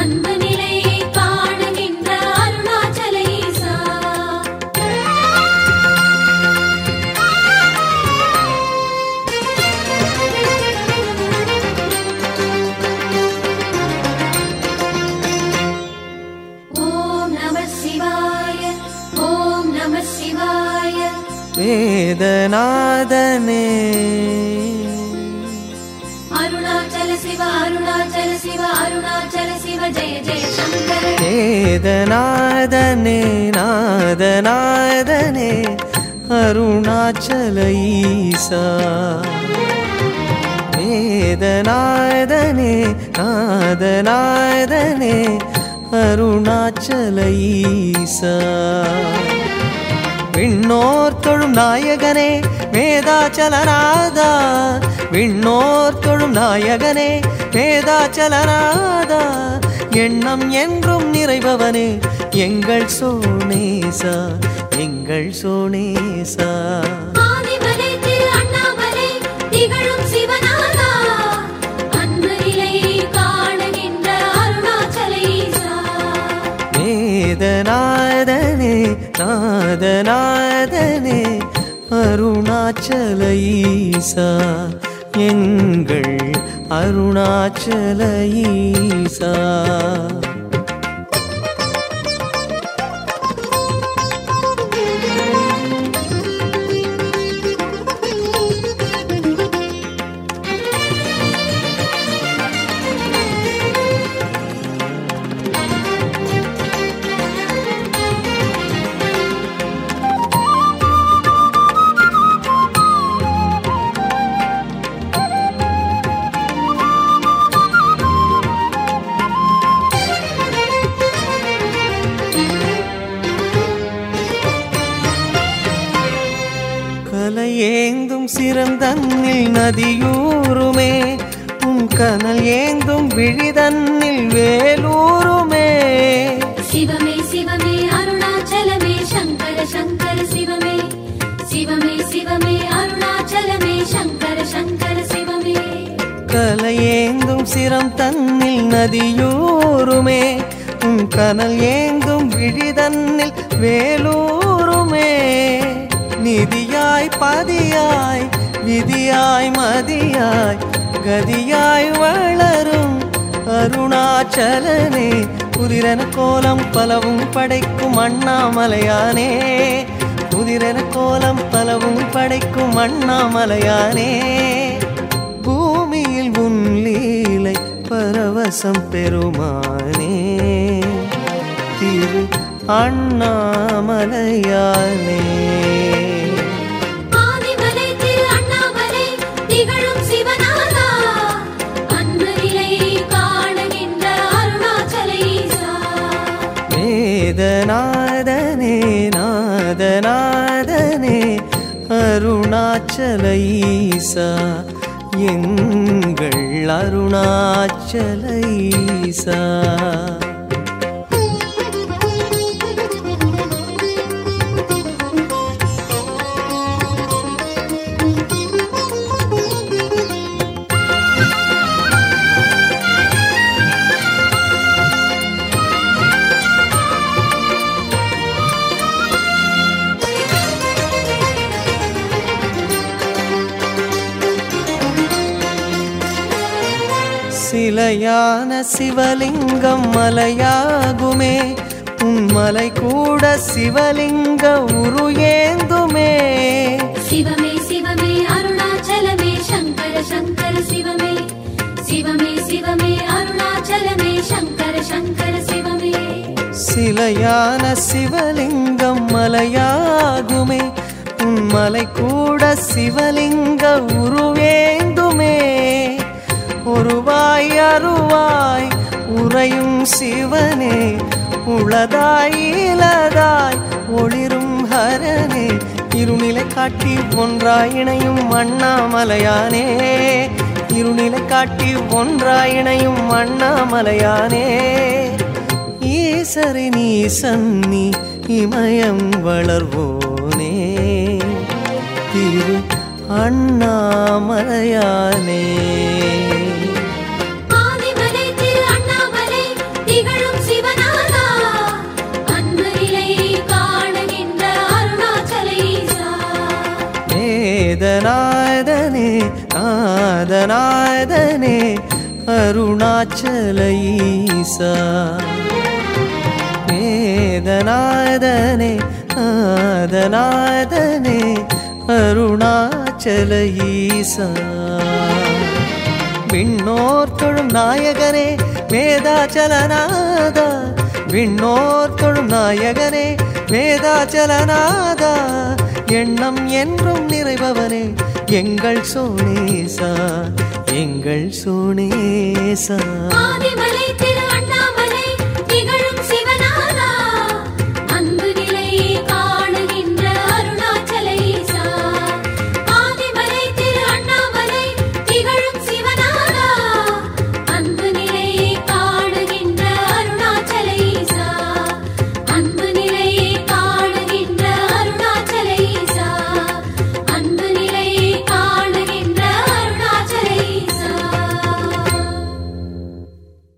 அன்பு நிலையை காணுகின்ற அருணாச்சல ஈசா ஓம் நம சிவாய ஓம் நம சிவாய வேதநாதனே அருணாச்சல சிவ அருணாச்சல சிவ அருணாச்சல சிவ ஜெய ஜெய சங்கர வேதநாதனே நாதநாதனே அருணாச்சல ஈசா வேதநாதனே நாதநாதனே அருணாச்சல ஈசா விண்ணோர் தொழும் நாயகனே வேதாச்சலநாதா விண்ணோர் தொழும் நாயகனே வேதாச்சலநாதா எண்ணம் என்றும் நிறைபவனே எங்கள் சோனேசா எங்கள் சோனேசா ஆதிமலை திரு அண்ணாமலை திகழும் சிவநாதா அன்பு நிலையை காணுகின்ற அருணாச்சல ஈசா வேதநாதனே நாதநாதனே அருணாச்சல ஈசா எங்கள் அருணாச்சல ஈசா கலையேந்தும் சிறந்தன்னில் நதியூருமே உன் கனல் ஏந்தும் விழிதன்னில் வேலூருமே சிவமே சிவமே அருணாச்சலமே சங்கர சங்கர சிவமே சிவமே சிவமே அருணாச்சலமே சங்கர சங்கர சிவமே கலையேந்தும் சிரம் தன்னில் நதியூருமே உன் கனல் ஏந்தும் விழிதன்னில் வேலூருமே நிதியாய் பதியாய் விதியாய் மதியாய் கதியாய் வளரும் அருணாச்சலனே புதிரன கோலம் பலவும் படைக்கும் அண்ணாமலையானே புதிரன கோலம் பலவும் படைக்கும் அண்ணாமலையானே பூமியில் உன் லீலை பரவசம் பெருமானே திரு அண்ணாமலையானே ஆதிமலை திரு அண்ணாமலை திகழும் சிவநாதா அன்பு நிலையை காணுகின்ற அருணாச்சல ஈசா வேதநாதனே நாதநாதனே அருணாச்சல ஈசா எங்கள் அருணாச்சல ஈசா சிலையான சிவலிங்கம் மலையாகுமே உன் மலை கூட சிவலிங்க உரு ஏந்துமே சிவமே சிவமே அருணாச்சலமே சங்கர சங்கர சிவமே சிவமே சிவமே அருணாச்சலமே சங்கர சங்கர சிவமே சிலையான சிவலிங்கம் மலையாகுமே உன் மலை கூட சிவலிங்க உருவேந்துமே ஒருவாய் அருவாய் உறையும் சிவனே உளதாய் இலதாய் ஒளிரும் ஹரனே இருநிலை காட்டி ஒன்றாய் இணையும் அண்ணாமலையானே இருநிலை காட்டி ஒன்றாய் இணையும் அண்ணாமலையானே ஈசரி நீ சன்னி இமயம் வளர்வோனே திரு அண்ணாமலையானே ஆதிமலை திரு அண்ணாமலை திகழும் வேதநாதனே அருணாச்சல ஈசா வேதநாதனே நாதநாதனே அருணாச்சல ஈசா விண்ணோர் தொழும் நாயகனே வேதாச்சலநாதா விண்ணோர் தொழும் நாயகனே வேதாச்சலநாதா எண்ணம் என்றும் நிறைபவனே எங்கள் சோனேசா எங்கள் சோனேசா ஆதிமலை திரு